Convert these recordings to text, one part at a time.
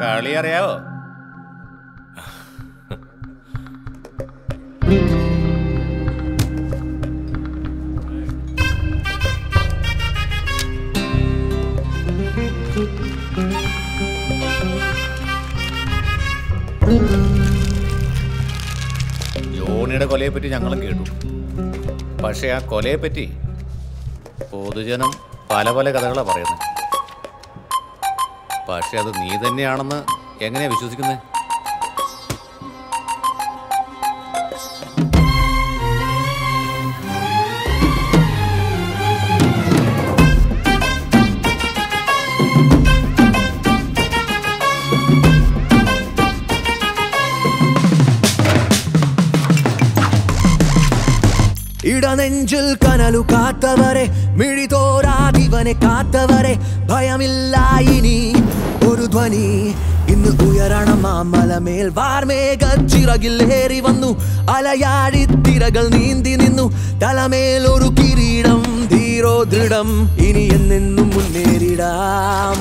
കളി അറിയാവോ ജോണിയുടെ കൊലയെ പറ്റി ഞങ്ങളും കേട്ടു പക്ഷേ ആ കൊലയെ പറ്റി പൊതുജനം പല പല കഥകളാണ് പറയുന്നത് പക്ഷെ അത് നീ തന്നെയാണെന്ന് എങ്ങനെയാ വിശ്വസിക്കുന്നത് ഇടനെഞ്ചിൽ കനലു കാത്തവരെ മിഴിതോരാതിവനെ കാത്തവരെ ഭയമില്ല ഇനി ഒരു ധ്വനി ഇന്ന് ഉയരണം മാമലമേൽ വാർമേഘ ചിറകിലേറി വന്നു അലയാടി തിരകൾ നീന്തി നിന്നു തലമേൽ ഒരു കിരീടം ധീരോ ദൃഢം ഇനി എന്നെന്നും മുന്നേറിടാം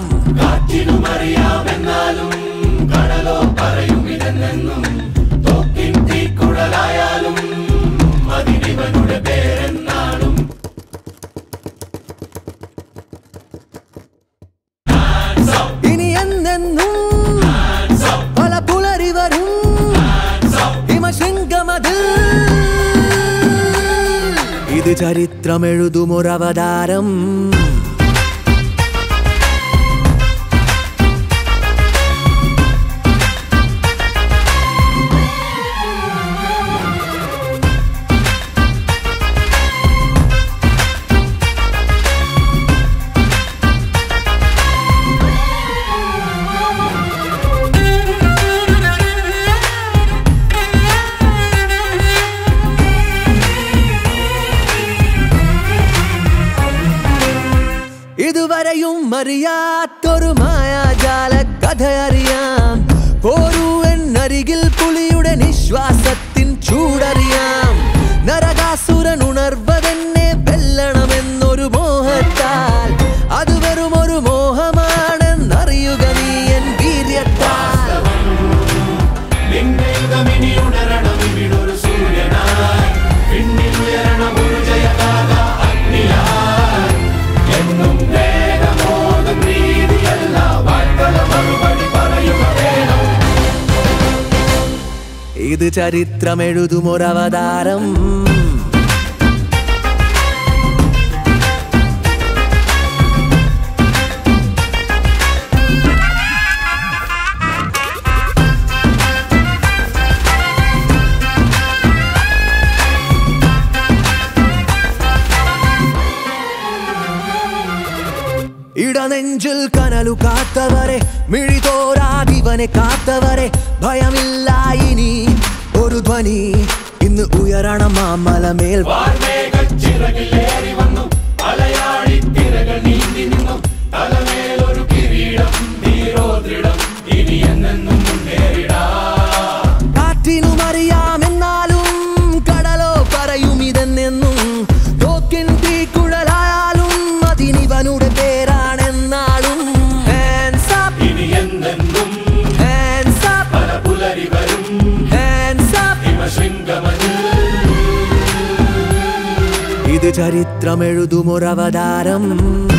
ഇനി എന്നെന്നും പല പുലരി വരും ഹിമശൃംഗമതിൽ ഇത് ചരിത്രമെഴുതുമൊരവതാരം ഇതുവരെയും അറിയാത്തൊരു മായാജാല കഥ അറിയാം പോരൂ എന്നരികിൽ പുലിയുടെ നിശ്വാസത്തിൻ ചൂടറിയാം നരകാസുരൻ ഉണർവതെന്നെ വെല്ലണമെന്നൊരു മോഹത്താൽ അത് വെറും ഒരു മോഹമാണെന്നറിയുക നീ എൻ വീര്യത്താൽ ഇത് ചരിത്രമെഴുതുമൊരവതാരം ഇടനെഞ്ചിൽ കനലു കാത്തവരെ മിഴിതോരാതിവനെ കാത്തവരെ ഭയമില്ല ഇനി ഒരു ധ്വനി ഇന്ന് ഉയരണം മാമലമേൽ കാറ്റിനും അറിയാമെന്നാലും കടലോ പറയും ഇതെന്നെന്നും തോക്കിൻ തീക്കുഴലായാലും അതിനിവനുടെ പേരാണെന്നാളും Hands up. Hands up. Hands up. ഇത് ചരിത്രമെഴുതുമൊരവതാരം